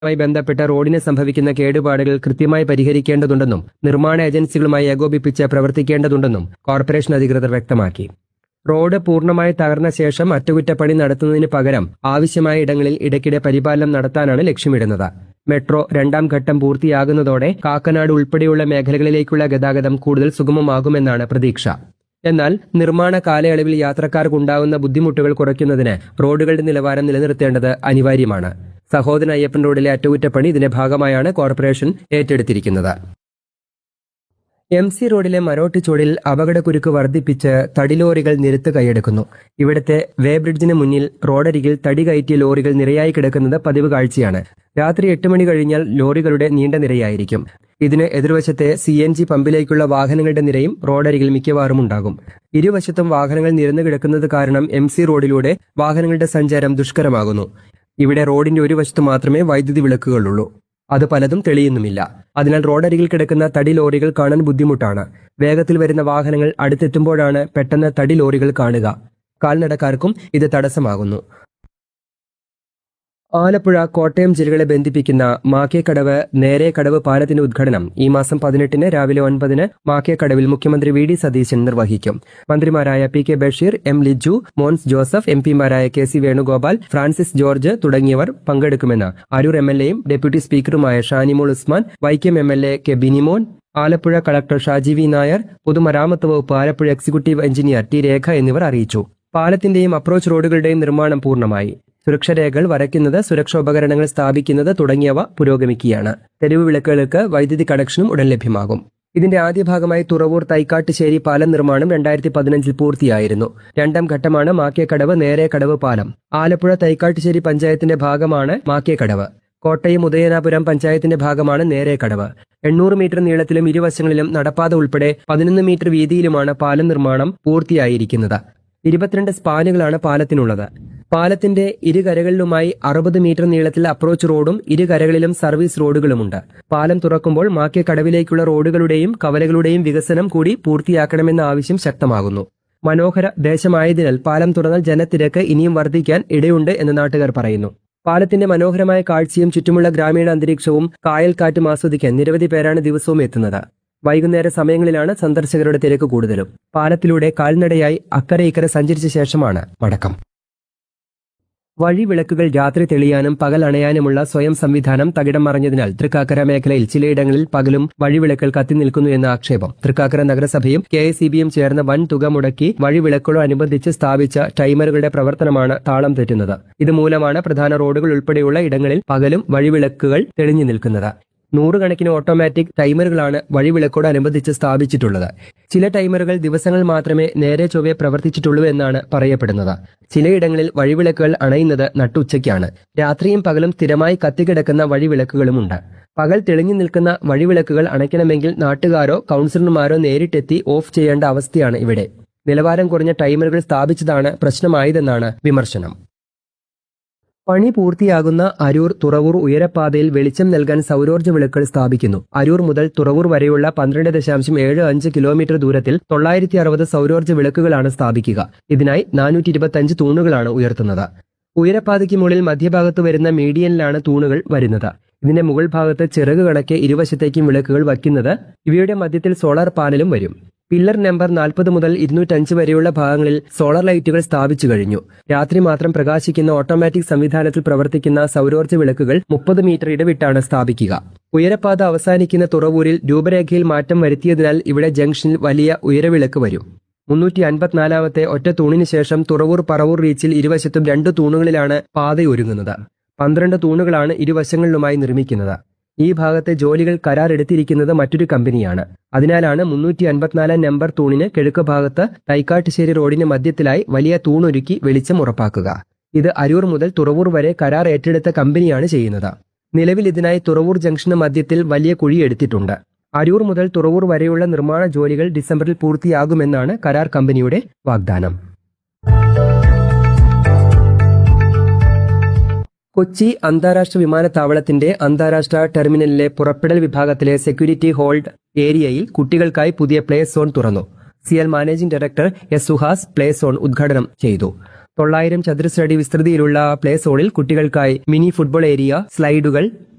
ുമായി ബന്ധപ്പെട്ട റോഡിന് സംഭവിക്കുന്ന കേടുപാടുകൾ കൃത്യമായി പരിഹരിക്കേണ്ടതുണ്ടെന്നും നിർമ്മാണ ഏജൻസികളുമായി ഏകോപിപ്പിച്ച് പ്രവർത്തിക്കേണ്ടതുണ്ടെന്നും കോർപ്പറേഷൻ അധികൃതർ വ്യക്തമാക്കി റോഡ് പൂർണ്ണമായി തകർന്ന ശേഷം അറ്റകുറ്റപ്പണി നടത്തുന്നതിന് പകരം ആവശ്യമായ ഇടങ്ങളിൽ ഇടയ്ക്കിടെ പരിപാലനം നടത്താനാണ് ലക്ഷ്യമിടുന്നത് മെട്രോ രണ്ടാം ഘട്ടം പൂർത്തിയാകുന്നതോടെ കാക്കനാട് ഉൾപ്പെടെയുള്ള മേഖലകളിലേക്കുള്ള ഗതാഗതം കൂടുതൽ സുഗമമാകുമെന്നാണ് പ്രതീക്ഷ എന്നാൽ നിർമ്മാണ കാലയളവിൽ യാത്രക്കാർക്കുണ്ടാകുന്ന ബുദ്ധിമുട്ടുകൾ കുറയ്ക്കുന്നതിന് റോഡുകളുടെ നിലവാരം നിലനിർത്തേണ്ടത് അനിവാര്യമാണ് സഹോദരൻ അയ്യപ്പൻ റോഡിലെ അറ്റകുറ്റപ്പണി ഇതിന്റെ ഭാഗമായാണ് കോർപ്പറേഷൻ ഏറ്റെടുത്തിരിക്കുന്നത് എം സി റോഡിലെ മരോട്ട് ചുവടിൽ അപകടക്കുരുക്ക് വർദ്ധിപ്പിച്ച് തടിലോറികൾ നിരത്ത് കൈയെടുക്കുന്നു ഇവിടുത്തെ വേ ബ്രിഡ്ജിന് മുന്നിൽ റോഡരികിൽ തടി കയറ്റിയ ലോറികൾ നിരയായി കിടക്കുന്നത് പതിവ് കാഴ്ചയാണ് രാത്രി എട്ട് മണി കഴിഞ്ഞാൽ ലോറികളുടെ നീണ്ട നിരയായിരിക്കും ഇതിന് എതിർവശത്തെ സി എൻ ജി പമ്പിലേക്കുള്ള വാഹനങ്ങളുടെ നിരയും റോഡരികിൽ മിക്കവാറും ഉണ്ടാകും ഇരുവശത്തും വാഹനങ്ങൾ നിരന്നു കിടക്കുന്നത് കാരണം എം സി റോഡിലൂടെ വാഹനങ്ങളുടെ സഞ്ചാരം ദുഷ്കരമാകുന്നു ഇവിടെ റോഡിന്റെ ഒരു വശത്ത് മാത്രമേ വൈദ്യുതി വിളക്കുകളുള്ളൂ അത് പലതും തെളിയുന്നുമില്ല അതിനാൽ റോഡരികിൽ കിടക്കുന്ന തടി ലോറികൾ കാണാൻ ബുദ്ധിമുട്ടാണ് വേഗത്തിൽ വരുന്ന വാഹനങ്ങൾ അടുത്തെത്തുമ്പോഴാണ് പെട്ടെന്ന് തടി ലോറികൾ കാണുക കാൽനടക്കാർക്കും ഇത് തടസ്സമാകുന്നു ആലപ്പുഴ കോട്ടയം ജില്ലകളെ ബന്ധിപ്പിക്കുന്ന മാക്കേക്കടവ് നേരേക്കടവ് പാലത്തിന്റെ ഉദ്ഘാടനം ഈ മാസം പതിനെട്ടിന് രാവിലെ ഒൻപതിന് മാക്കേക്കടവിൽ മുഖ്യമന്ത്രി വി ഡി സതീശൻ നിർവഹിക്കും മന്ത്രിമാരായ P K Basheer M Liju Mons Joseph M പിമാരായ കെ സി വേണുഗോപാൽ ഫ്രാൻസിസ് ജോർജ് തുടങ്ങിയവർ പങ്കെടുക്കുമെന്ന് അരൂർ എം എൽ എയും ഡെപ്യൂട്ടി സ്പീക്കറുമായ Shanimol Usman Vaikom M L A K Binimon Alappuzha collector Shaji V Nair പൊതുമരാമത്ത് വകുപ്പ് Alappuzha executive engineer T Rekha എന്നിവർ അറിയിച്ചു പാലത്തിന്റെയും അപ്രോച്ച് റോഡുകളുടെയും നിർമ്മാണം പൂർണ്ണമായി സുരക്ഷാരേഖകൾ വരയ്ക്കുന്നത് സുരക്ഷാ ഉപകരണങ്ങൾ സ്ഥാപിക്കുന്നത് തുടങ്ങിയവ പുരോഗമിക്കുകയാണ് തെരുവ് വിളക്കുകൾക്ക് വൈദ്യുതി കണക്ഷനും ഉടൻ ലഭ്യമാകും ഇതിന്റെ ആദ്യ ഭാഗമായി തുറവൂർ തൈക്കാട്ടുശ്ശേരി പാലം നിർമ്മാണം രണ്ടായിരത്തി പതിനഞ്ചിൽ പൂർത്തിയായിരുന്നു രണ്ടാം ഘട്ടമാണ് മാക്കേക്കടവ് നേരേക്കടവ് പാലം ആലപ്പുഴ തൈക്കാട്ടുശ്ശേരി പഞ്ചായത്തിന്റെ ഭാഗമാണ് മാക്കേക്കടവ് കോട്ടയം ഉദയനാപുരം പഞ്ചായത്തിന്റെ ഭാഗമാണ് നേരേക്കടവ് എണ്ണൂറ് മീറ്റർ നീളത്തിലും ഇരുവശങ്ങളിലും നടപ്പാത ഉൾപ്പെടെ പതിനൊന്ന് മീറ്റർ വീതിയിലുമാണ് പാലം നിർമ്മാണം പൂർത്തിയായിരിക്കുന്നത് ഇരുപത്തിരണ്ട് സ്പാനുകളാണ് പാലത്തിനുള്ളത് പാലത്തിന്റെ ഇരുകരകളിലുമായി അറുപത് മീറ്റർ നീളത്തിൽ അപ്രോച്ച് റോഡും ഇരുകരകളിലും സർവീസ് റോഡുകളുമുണ്ട് പാലം തുറക്കുമ്പോൾ മാക്കെ കടവിലേക്കുള്ള റോഡുകളുടെയും കവലകളുടെയും വികസനം കൂടി പൂർത്തിയാക്കണമെന്ന ആവശ്യം ശക്തമാകുന്നു മനോഹര ദേശമായതിനാൽ പാലം തുറന്നാൽ ജനത്തിരക്ക് ഇനിയും വർദ്ധിക്കാൻ ഇടയുണ്ട് എന്ന് നാട്ടുകാർ പറയുന്നു പാലത്തിന്റെ മനോഹരമായ കാഴ്ചയും ചുറ്റുമുള്ള ഗ്രാമീണ അന്തരീക്ഷവും കായൽക്കാറ്റും ആസ്വദിക്കാൻ നിരവധി പേരാണ് ദിവസവും എത്തുന്നത് വൈകുന്നേര സമയങ്ങളിലാണ് സന്ദർശകരുടെ തിരക്ക് കൂടുതലും പാലത്തിലൂടെ കാൽനടയായി അക്കരെ ഇക്കരെ സഞ്ചരിച്ച ശേഷമാണ് മടക്കം വഴിവിളക്കുകൾ രാത്രി തെളിയാനും പകൽ അണയാനുമുള്ള സ്വയം സംവിധാനം തകിടം മറിഞ്ഞതിനാൽ തൃക്കാക്കര മേഖലയിൽ ചിലയിടങ്ങളിൽ പകലും വഴിവിളക്കുകൾ കത്തി നിൽക്കുന്നു എന്ന ആക്ഷേപം തൃക്കാക്കര നഗരസഭയും കെ എസ് ചേർന്ന് വൻ തുക മുടക്കി വഴിവിളക്കുകളോടനുബന്ധിച്ച് സ്ഥാപിച്ച ടൈമറുകളുടെ പ്രവർത്തനമാണ് താളം തെറ്റുന്നത് ഇതുമൂലമാണ് പ്രധാന റോഡുകൾ ഉൾപ്പെടെയുള്ള ഇടങ്ങളിൽ പകലും വഴിവിളക്കുകൾ തെളിഞ്ഞു നിൽക്കുന്നത് നൂറുകണക്കിന് ഓട്ടോമാറ്റിക് ടൈമറുകളാണ് വഴിവിളക്കോടനുബന്ധിച്ച് സ്ഥാപിച്ചിട്ടുള്ളത് ചില ടൈമറുകൾ ദിവസങ്ങൾ മാത്രമേ നേരെ ചൊവ്വെ പ്രവർത്തിച്ചിട്ടുള്ളൂ എന്നാണ് പറയപ്പെടുന്നത് ചിലയിടങ്ങളിൽ വഴിവിളക്കുകൾ അണയുന്നത് നട്ടുച്ചയ്ക്കാണ് രാത്രിയും പകലും സ്ഥിരമായി കത്തിക്കിടക്കുന്ന വഴിവിളക്കുകളുമുണ്ട് പകൽ തെളിഞ്ഞു നിൽക്കുന്ന വഴിവിളക്കുകൾ അണയ്ക്കണമെങ്കിൽ നാട്ടുകാരോ കൗൺസിലർമാരോ നേരിട്ടെത്തി ഓഫ് ചെയ്യേണ്ട അവസ്ഥയാണ് ഇവിടെ നിലവാരം കുറഞ്ഞ ടൈമറുകൾ സ്ഥാപിച്ചതാണ് പ്രശ്നമായതെന്നാണ് വിമർശനം പണി പൂർത്തിയാകുന്ന അരൂർ തുറവൂർ ഉയരപ്പാതയിൽ വെളിച്ചം നൽകാൻ സൗരോർജ്ജ വിളക്കുകൾ സ്ഥാപിക്കുന്നു അരൂർ മുതൽ തുറവൂർ വരെയുള്ള പന്ത്രണ്ട് ദശാംശം ഏഴ് അഞ്ച് കിലോമീറ്റർ ദൂരത്തിൽ തൊള്ളായിരത്തി അറുപത് സൗരോർജ്ജ വിളക്കുകളാണ് സ്ഥാപിക്കുക ഇതിനായി നാനൂറ്റി ഇരുപത്തഞ്ച് തൂണുകളാണ് ഉയർത്തുന്നത് ഉയരപ്പാതയ്ക്ക് മുകളിൽ മധ്യഭാഗത്ത് വരുന്ന മീഡിയനിലാണ് തൂണുകൾ വരുന്നത് ഇതിന്റെ മുകൾ ഭാഗത്ത് ചിറക് കണക്കെ ഇരുവശത്തേക്കും വിളക്കുകൾ വയ്ക്കുന്നത് ഇവയുടെ മധ്യത്തിൽ സോളാർ പാനലും വരും പില്ലർ നമ്പർ നാൽപ്പത് മുതൽ ഇരുന്നൂറ്റഞ്ച് വരെയുള്ള ഭാഗങ്ങളിൽ സോളാർ ലൈറ്റുകൾ സ്ഥാപിച്ചു കഴിഞ്ഞു രാത്രി മാത്രം പ്രകാശിക്കുന്ന ഓട്ടോമാറ്റിക് സംവിധാനത്തിൽ പ്രവർത്തിക്കുന്ന സൗരോർജ്ജ വിളക്കുകൾ മുപ്പത് മീറ്റർ ഇടവിട്ടാണ് സ്ഥാപിക്കുക ഉയരപ്പാത അവസാനിക്കുന്ന തുറവൂരിൽ രൂപരേഖയിൽ മാറ്റം വരുത്തിയതിനാൽ ഇവിടെ ജംഗ്ഷനിൽ വലിയ ഉയരവിളക്ക് വരും മുന്നൂറ്റി അൻപത്തിനാലാമത്തെ ഒറ്റ തൂണിന് ശേഷം തുറവൂർ പറവൂർ റീച്ചിൽ ഇരുവശത്തും രണ്ട് തൂണുകളിലാണ് പാതയൊരുങ്ങുന്നത് പന്ത്രണ്ട് തൂണുകളാണ് ഇരുവശങ്ങളിലുമായി നിർമ്മിക്കുന്നത് ഈ ഭാഗത്തെ ജോലികൾ കരാറെടുത്തിരിക്കുന്നത് മറ്റൊരു കമ്പനിയാണ് അതിനാലാണ് മുന്നൂറ്റി അൻപത്തിനാലാം നമ്പർ തൂണിന് കിഴക്ക് ഭാഗത്ത് തൈക്കാട്ടുശ്ശേരി റോഡിന് മധ്യത്തിലായി വലിയ തൂണൊരുക്കി വെളിച്ചം ഉറപ്പാക്കുക ഇത് അരൂർ മുതൽ തുറവൂർ വരെ കരാർ ഏറ്റെടുത്ത കമ്പനിയാണ് ചെയ്യുന്നത് നിലവിൽ ഇതിനായി തുറവൂർ ജംഗ്ഷന് മധ്യത്തിൽ വലിയ കുഴി എടുത്തിട്ടുണ്ട് അരൂർ മുതൽ തുറവൂർ വരെയുള്ള നിർമ്മാണ ജോലികൾ ഡിസംബറിൽ പൂർത്തിയാകുമെന്നാണ് കരാർ കമ്പനിയുടെ വാഗ്ദാനം കൊച്ചി അന്താരാഷ്ട്ര വിമാനത്താവളത്തിന്റെ അന്താരാഷ്ട്ര ടെർമിനലിലെ പുറപ്പെടൽ വിഭാഗത്തിലെ സെക്യൂരിറ്റി ഹോൾഡ് ഏരിയയിൽ കുട്ടികൾക്കായി പുതിയ പ്ലേ സോൺ തുറന്നു C L managing director S Suhas play zone ഉദ്ഘാടനം ചെയ്തു തൊള്ളായിരം ചതുരശ്ര അടി വിസ്തൃതിയിലുള്ള പ്ലേ സോണിൽ കുട്ടികൾക്കായി മിനി ഫുട്ബോൾ ഏരിയ സ്ലൈഡുകൾ